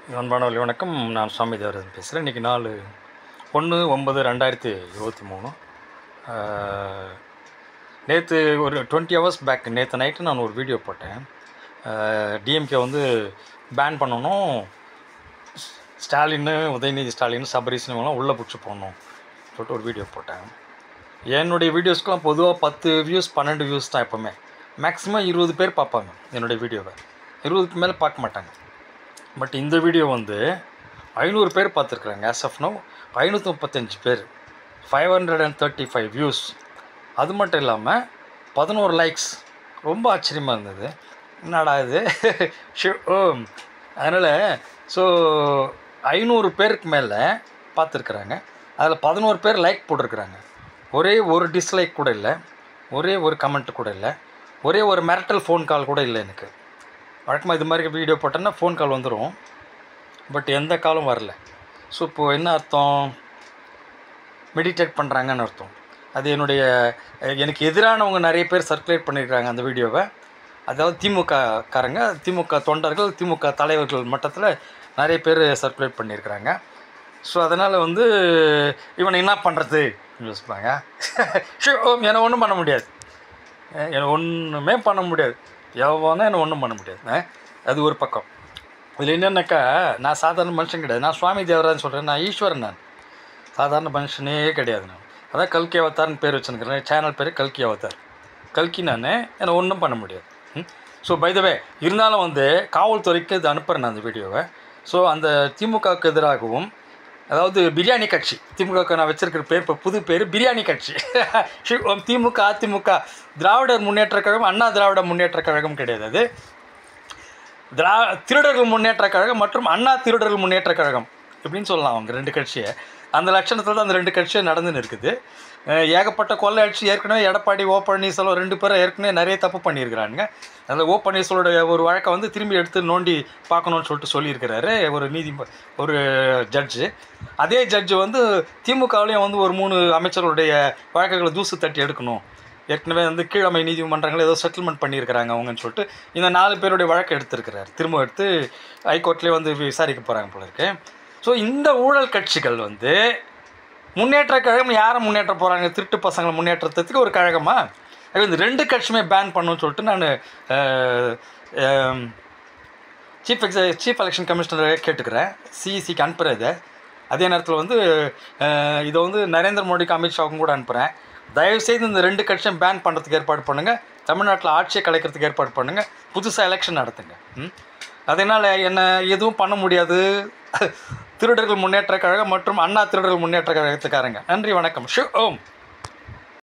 அன்பானவர்களே வணக்கம் நான் சுவாமி தேவராஜன் பேசுகிறேன் இன்றைக்கி நாலு ஒன்று ஒன்பது ரெண்டாயிரத்தி இருபத்தி மூணு நேற்று ஒரு டுவெண்ட்டி ஹவர்ஸ் பேக் நேற்று நைட்டு நான் ஒரு வீடியோ போட்டேன் டிஎம்கே வந்து பேன் பண்ணணும் ஸ்டாலின் உதயநிதி ஸ்டாலின் சபரீஷன் இவங்கெல்லாம் உள்ளே பிடிச்சி போடணும் சொல்லிட்டு ஒரு வீடியோ போட்டேன் என்னுடைய வீடியோஸ்க்கெலாம் பொதுவாக பத்து வியூஸ் பன்னெண்டு வியூஸ் தான் எப்போவுமே மேக்ஸிமம் இருபது பேர் பார்ப்பாங்க என்னுடைய வீடியோவை இருபதுக்கு மேலே பார்க்க மாட்டாங்க பட் இந்த வீடியோ வந்து ஐநூறு பேர் பார்த்துருக்குறாங்க ஆஸ் ஆஃப் நோ ஐநூற்றி முப்பத்தஞ்சு பேர் five hundred and thirty five views அது மட்டும் இல்லாமல் பதினோரு லைக்ஸ் ரொம்ப ஆச்சரியமாக இருந்தது என்னடா இது ஷோ அதனால் ஸோ ஐநூறு பேருக்கு மேலே பார்த்துருக்குறாங்க அதில் பதினோரு பேர் லைக் போட்டிருக்கிறாங்க ஒரே ஒரு டிஸ்லைக் கூட இல்லை ஒரே ஒரு கமெண்ட் கூட இல்லை ஒரே ஒரு மிரட்டல் ஃபோன் கால் கூட இல்லை எனக்கு வழக்கமாக இது மாதிரி வீடியோ போட்டோன்னா ஃபோன் கால் வந்துடும் பட் எந்த காலும் வரல ஸோ இப்போது என்ன அர்த்தம் மெடிடேட் பண்ணுறாங்கன்னு அர்த்தம் அது என்னுடைய எனக்கு எதிரானவங்க நிறைய பேர் சர்க்குலேட் பண்ணியிருக்காங்க அந்த வீடியோவை அதாவது திமுக காரங்க திமுக தொண்டர்கள் திமுக தலைவர்கள் மட்டத்தில் நிறைய பேர் சர்க்குலேட் பண்ணியிருக்கிறாங்க ஸோ அதனால் வந்து இவனை என்ன பண்ணுறது யோசிப்பாங்க என்னை ஒன்றும் பண்ண முடியாது என்னை ஒன்றுமே பண்ண முடியாது எவனும் என்னை ஒன்றும் பண்ண முடியாது அஹ், அது ஒரு பக்கம் இதில் என்னென்னாக்கா நான் சாதாரண மனுஷன் கிடையாது நான் சுவாமி தேவராஜன் சொல்கிறேன் நான் ஈஸ்வரன் நான் சாதாரண மனுஷனே கிடையாது நான் அதான் கல்கி அவதார்னு பேர் வச்சுருக்கிறேன் சேனல் பேர் கல்கி அவதார் கல்கி நான் என்னை ஒன்றும் பண்ண முடியாது ஸோ பைதவே இருந்தாலும் வந்து காவல்துறைக்கு இது அனுப்புகிறேன் நான் அந்த வீடியோவை ஸோ அந்த திமுகவுக்கு எதிராகவும் அதாவது பிரியாணி கட்சி திமுக நான் வச்சிருக்கிற பேர் இப்போ புது பேர் பிரியாணி கட்சி ஷி- திமுக அதிமுக திராவிடர் முன்னேற்றக் கழகம் அண்ணா திராவிட முன்னேற்றக் கழகம் கிடையாது அது திரா திருடர்கள் முன்னேற்றக் கழகம் மற்றும் அண்ணா திருடர்கள் முன்னேற்றக் கழகம் இப்படின்னு சொல்லலாம் அவங்க ரெண்டு கட்சியை அந்த லட்சணத்தில் தான் அந்த ரெண்டு கட்சியும் நடந்துன்னு இருக்குது அஹ் ஏகப்பட்ட கொள்ளை அடிச்சு ஏற்கனவே எடப்பாடி ஓ பன்னீர்செல்வம் ரெண்டு பேரும் ஏற்கனவே நிறைய தப்பு பண்ணியிருக்கிறாங்க அதில் ஓ பன்னீர்செல்வோட ஒரு வழக்கை வந்து திரும்பி எடுத்து நோண்டி பார்க்கணும்னு சொல்லிட்டு சொல்லியிருக்கிறாரு ஒரு நீதி ஒரு ஜட்ஜு அதே ஜட்ஜு வந்து திமுகவிலையும் வந்து ஒரு மூணு அமைச்சர்களுடைய வழக்குகளை தூசு தட்டி எடுக்கணும் ஏற்கனவே வந்து கீழமை நீதிமன்றங்கள் ஏதோ செட்டில்மெண்ட் பண்ணியிருக்கிறாங்க அவங்கன்னு சொல்லிட்டு இந்த நாலு பேருடைய வழக்கு எடுத்திருக்கிறார் திரும்ப எடுத்து ஹைகோர்ட்லேயே வந்து விசாரிக்க போகிறாங்க போல இருக்கு ஸோ இந்த ஊழல் கட்சிகள் வந்து முன்னேற்ற கழகம் யாரை முன்னேற்ற போகிறாங்க திருட்டு பசங்களை முன்னேற்றத்துக்கு ஒரு கழகமா அது இந்த ரெண்டு கட்சியுமே பேன் பண்ணணும்னு சொல்லிட்டு நான் சீஃப் எக்ஸ சீஃப் எலெக்ஷன் கமிஷனரை கேட்டுக்கிறேன் சிஇசிக்கு அனுப்புகிறேன் இதை அதே நேரத்தில் வந்து அஹ், இதை வந்து நரேந்திர மோடிக்கு அமித்ஷாவுக்கும் கூட அனுப்புகிறேன் தயவுசெய்து இந்த ரெண்டு கட்சியும் பேன் பண்ணுறதுக்கு ஏற்பாடு பண்ணுங்கள் தமிழ்நாட்டில் ஆட்சியை கலைக்கிறதுக்கு ஏற்பாடு பண்ணுங்கள் புதுசாக எலெக்ஷன் நடத்துங்க ம் அதனால் என்ன எதுவும் பண்ண முடியாது திருடர்கள் முன்னேற்ற கழகம் மற்றும் அண்ணா திருடர்கள் முன்னேற்ற கழகத்துக்காரங்க நன்றி வணக்கம் ஷு ஓம்